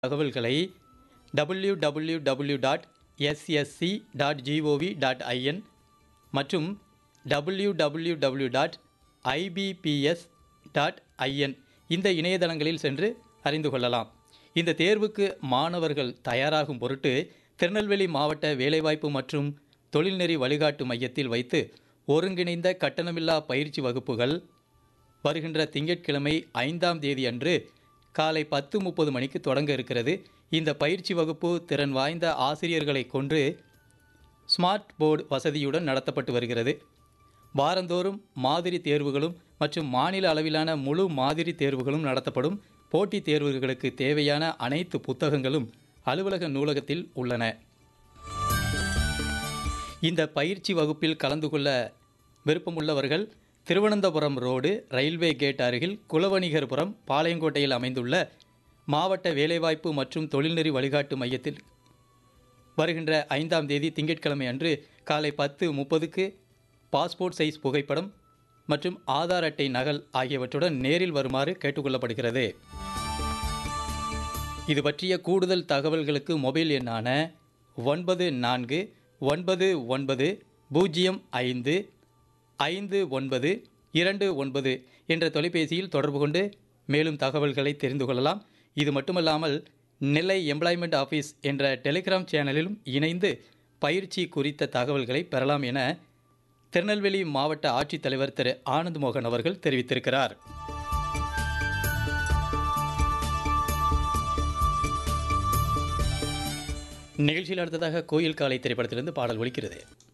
தகவல்களை W W W dot SSC dot GOV dot IN மற்றும் W W W dot IBPS dot IN இந்த இணையதளங்களில் சென்று அறிந்து கொள்ளலாம் இந்த தேர்வுக்கு மாணவர்கள் தயாராகும் பொருட்டு திருநெல்வேலி மாவட்ட வேலைவாய்ப்பு மற்றும் தொழில்நெறி வழிகாட்டு மையத்தில் வைத்து ஒருங்கிணைந்த கட்டணமில்லா பயிற்சி வகுப்புகள் வருகின்ற திங்கட்கிழமை ஐந்தாம் தேதி அன்று காலை பத்து முப்பது மணிக்கு தொடங்க இருக்கிறது இந்த பயிற்சி வகுப்பு திறன் வாய்ந்த ஆசிரியர்களை கொண்டு ஸ்மார்ட் போர்டு வசதியுடன் நடத்தப்பட்டு வருகிறது வாரந்தோறும் மாதிரி தேர்வுகளும் மற்றும் மாநில அளவிலான முழு மாதிரி தேர்வுகளும் நடத்தப்படும் போட்டித் தேர்வுகளுக்கு தேவையான அனைத்து புத்தகங்களும் அலுவலக நூலகத்தில் உள்ளன இந்த பயிற்சி வகுப்பில் கலந்து கொள்ள விருப்பமுள்ளவர்கள் திருவனந்தபுரம் ரோடு ரயில்வே கேட் அருகில் குலவணிகர்புரம் பாளையங்கோட்டையில் அமைந்துள்ள மாவட்ட வேலைவாய்ப்பு மற்றும் தொழில்நெறி வழிகாட்டு மையத்தில் வருகின்ற ஐந்தாம் தேதி திங்கட்கிழமை அன்று காலை பத்து முப்பதுக்கு பாஸ்போர்ட் சைஸ் புகைப்படம் மற்றும் ஆதார் அட்டை நகல் ஆகியவற்றுடன் நேரில் வருமாறு கேட்டுக்கொள்ளப்படுகிறது இது பற்றிய கூடுதல் தகவல்களுக்கு மொபைல் எண்ணான ஒன்பது நான்கு ஒன்பது ஒன்பது பூஜ்ஜியம் ஐந்து ஐந்து ஒன்பது இரண்டு ஒன்பது என்ற தொலைபேசியில் தொடர்பு கொண்டு மேலும் தகவல்களை தெரிந்து கொள்ளலாம் இது மட்டுமல்லாமல் நெல்லை எம்ப்ளாய்மெண்ட் ஆஃபீஸ் என்ற டெலிகிராம் சேனலிலும் இணைந்து பயிற்சி குறித்த தகவல்களை பெறலாம் என திருநெல்வேலி மாவட்ட ஆட்சித்தலைவர் திரு ஆனந்த் மோகன் அவர்கள் தெரிவித்திருக்கிறார் நிகழ்ச்சியில் அடுத்ததாக கோயில் காலை திரைப்படத்திலிருந்து பாடல் ஒலிக்கிறது